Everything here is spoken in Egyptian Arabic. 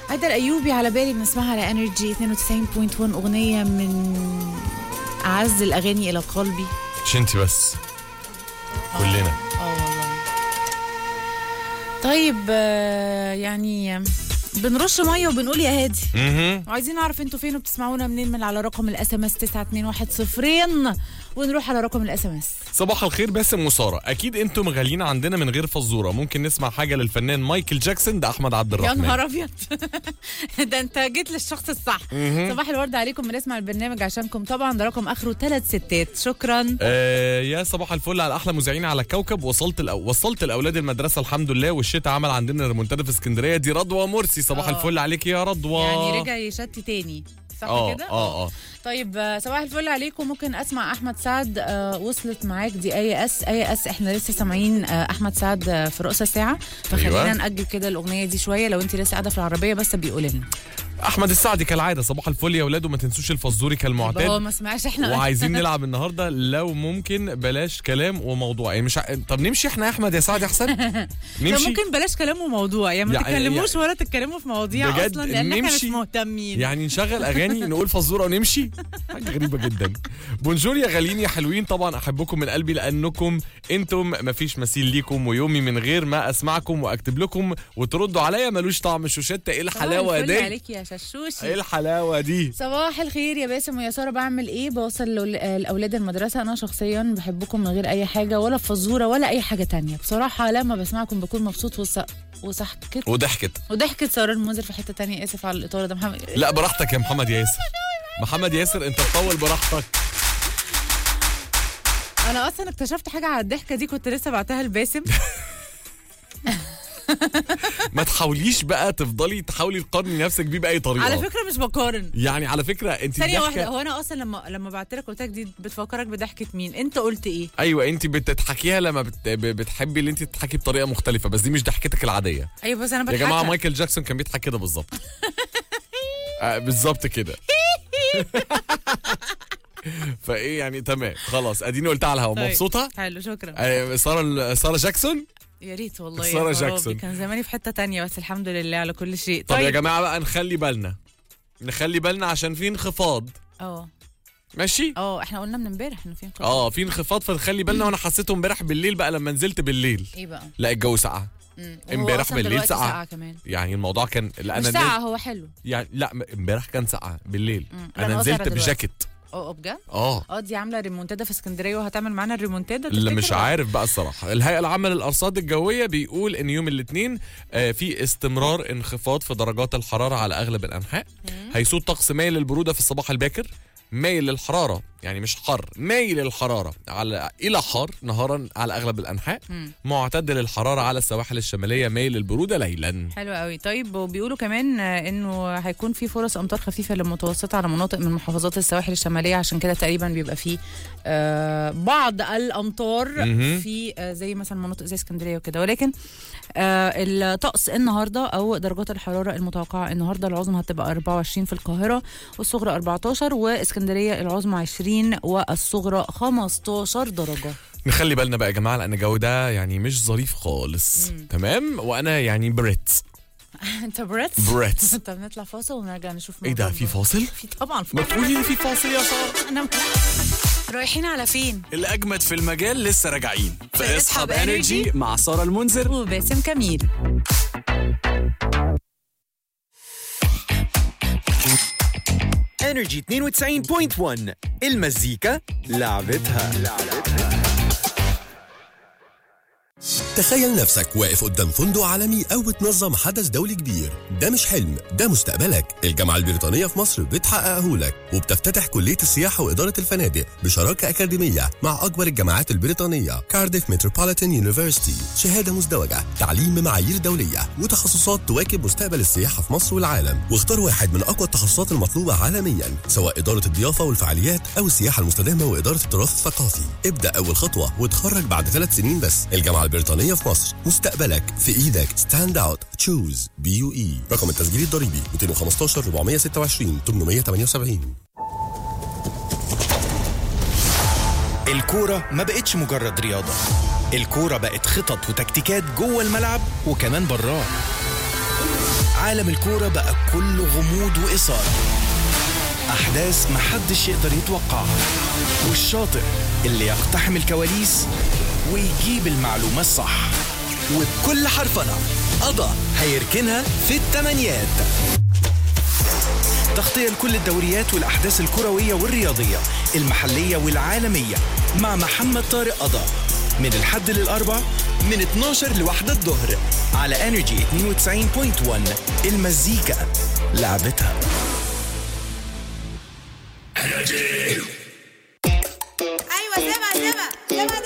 عايدة الأيوبي على بالي بنسمعها على انرجي 92.1 أغنية من أعز الأغاني إلى قلبي مش انت بس كلنا اه والله طيب آه، يعني بنرش ميه وبنقول يا هادي اها وعايزين نعرف انتوا فين وبتسمعونا منين من على رقم الاس ام اس 921 ونروح على رقم الاس ام اس صباح الخير باسم وساره اكيد انتم غاليين عندنا من غير فزوره ممكن نسمع حاجه للفنان مايكل جاكسون ده احمد عبد يا الرحمن نهار ابيض ده انت جيت للشخص الصح صباح الورد عليكم بنسمع البرنامج عشانكم طبعا ده رقم اخره ثلاث ستات شكرا آه يا صباح الفل على احلى مذيعين على الكوكب وصلت الأو... وصلت الاولاد المدرسه الحمد لله والشتاء عمل عندنا ريمونتادا في اسكندريه دي رضوى مرسي صباح آه. الفل عليك يا رضوى يعني رجع يشتي تاني صح اه كده اه اه طيب آه، صباح الفل عليكم ممكن اسمع احمد سعد آه، وصلت معاك دي اي اس اي اس احنا لسه سامعين آه، احمد سعد آه، في رؤوس الساعه فخلينا أيوة. ناجل كده الاغنيه دي شويه لو انت لسه قاعده في العربيه بس بيقول لنا احمد السعدي كالعاده صباح الفل يا اولاد وما تنسوش الفزوري هو كالمعتاد ما سمعش احنا وعايزين نلعب النهارده لو ممكن بلاش كلام وموضوع يعني مش ع... طب نمشي احنا يا احمد يا سعد احسن طب نمشي ممكن بلاش كلام وموضوع يعني ما يعني- تتكلموش ولا تتكلموا في مواضيع بجد اصلا لان احنا مش نمشي. مهتمين يعني نشغل اغاني نقول فزوره ونمشي حاجه غريبه جدا بونجور يا غاليين يا حلوين طبعا احبكم من قلبي لانكم انتم مفيش مثيل ليكم ويومي من غير ما اسمعكم واكتب لكم وتردوا عليا ملوش طعم شوشته ايه الحلاوه صباح الفل دي عليك يا ششوشي ايه الحلاوه دي صباح الخير يا باسم ويا ساره بعمل ايه بوصل لأول- لاولاد المدرسه انا شخصيا بحبكم من غير اي حاجه ولا فزوره ولا اي حاجه تانية بصراحه لما بسمعكم بكون مبسوط وص... وسحكت وضحكت وضحكت ساره المنذر في حته تانية اسف على الاطار ده محمد لا براحتك يا محمد ياسر محمد ياسر انت تطول براحتك انا اصلا اكتشفت حاجه على الضحكه دي كنت لسه بعتها لباسم ما تحاوليش بقى تفضلي تحاولي تقارني نفسك بيه باي طريقه على فكره مش بقارن يعني على فكره انت ثانيه الضحكة- واحده هو انا اصلا لما لما بعت لك قلت لك دي بتفكرك بضحكه مين انت قلت ايه ايوه انت بتضحكيها لما بت... ب- بتحبي اللي انت تضحكي بطريقه مختلفه بس دي مش ضحكتك العاديه ايوه بس انا يا بضحك جماعه مايكل جاكسون كان بيضحك كده بالظبط آه بالظبط كده فايه يعني تمام خلاص اديني قلتها على الهوا طيب. مبسوطه حلو شكرا آه، ساره ساره جاكسون يا ريت والله يا سارة خرابي، جاكسون. كان زماني في حته تانية بس الحمد لله على كل شيء طب يا طيب جماعه بقى نخلي بالنا نخلي بالنا عشان في انخفاض اه ماشي اه احنا قلنا من امبارح انه في انقطاع. اه في انخفاض فنخلي بالنا وانا حسيته امبارح بالليل بقى لما نزلت بالليل ايه بقى لا الجو سقع مم. وهو امبارح أصلاً بالليل دلوقتي ساعة. ساعة كمان يعني الموضوع كان لا مش انا ساعة نازل هو حلو يعني لا م- امبارح كان سقعه بالليل مم. لا، انا أنا نزلت قصدي على دلوقتي. بجاكيت اه اه بجد اه اه دي عاملة ريمونتادا في اسكندرية وهتعمل معانا الريمونتادا لا تفتكر مش ولا؟ عارف بقى الصراحه الهيئه العامه للارصاد الجويه بيقول ان يوم الاثنين آه في استمرار انخفاض في درجات الحراره على اغلب الانحاء هيسود طقس مايل للبروده في الصباح الباكر مايل للحراره يعني مش حر مايل للحراره على الى حار نهارا على اغلب الانحاء مم. معتدل الحراره على السواحل الشماليه مايل للبروده ليلا حلو قوي طيب وبيقولوا كمان آه، انه هيكون في فرص امطار خفيفه للمتوسطه على مناطق من محافظات السواحل الشماليه عشان كده تقريبا بيبقى في آه بعض الامطار مهم. في آه زي مثلا مناطق زي اسكندريه وكده ولكن آه الطقس النهارده او درجات الحراره المتوقعه النهارده العظمى هتبقى 24 في القاهره والصغرى 14 واسكندريه العظمى 20 والصغرى 15 درجه نخلي بالنا بقى يا جماعه لان الجو ده يعني مش ظريف خالص تمام وانا يعني بريت انت بريت بريت طب نطلع فاصل ونرجع نشوف ايه ده موضوع في فاصل في طبعا ما فاصل تقولي لي في فاصل يا ساره انا رايحين على فين الأجمد في المجال لسه راجعين في في اسحب اسحب انرجي Energy مع سارة المنذر وباسم كميل انرجي 92.1 المزيكا لعبتها تخيل نفسك واقف قدام فندق عالمي أو بتنظم حدث دولي كبير ده مش حلم ده مستقبلك الجامعة البريطانية في مصر بتحققه لك وبتفتتح كلية السياحة وإدارة الفنادق بشراكة أكاديمية مع أكبر الجامعات البريطانية كارديف متروبوليتان يونيفرسيتي شهادة مزدوجة تعليم بمعايير دولية وتخصصات تواكب مستقبل السياحة في مصر والعالم واختار واحد من أقوى التخصصات المطلوبة عالميا سواء إدارة الضيافة والفعاليات أو السياحة المستدامة وإدارة التراث الثقافي ابدأ أول خطوة وتخرج بعد ثلاث سنين بس الجامعة البريطانية في مصر مستقبلك في إيدك ستاند أوت تشوز بي يو إي رقم التسجيل الضريبي 215 426 878 الكورة ما بقتش مجرد رياضة الكورة بقت خطط وتكتيكات جوه الملعب وكمان براه عالم الكورة بقى كله غموض وإثارة أحداث محدش يقدر يتوقعها والشاطر اللي يقتحم الكواليس ويجيب المعلومة الصح وبكل حرفنة قضى هيركنها في التمانيات تغطية لكل الدوريات والأحداث الكروية والرياضية المحلية والعالمية مع محمد طارق قضا من الحد للأربع من 12 لواحدة الظهر على انرجي 92.1 المزيكا لعبتها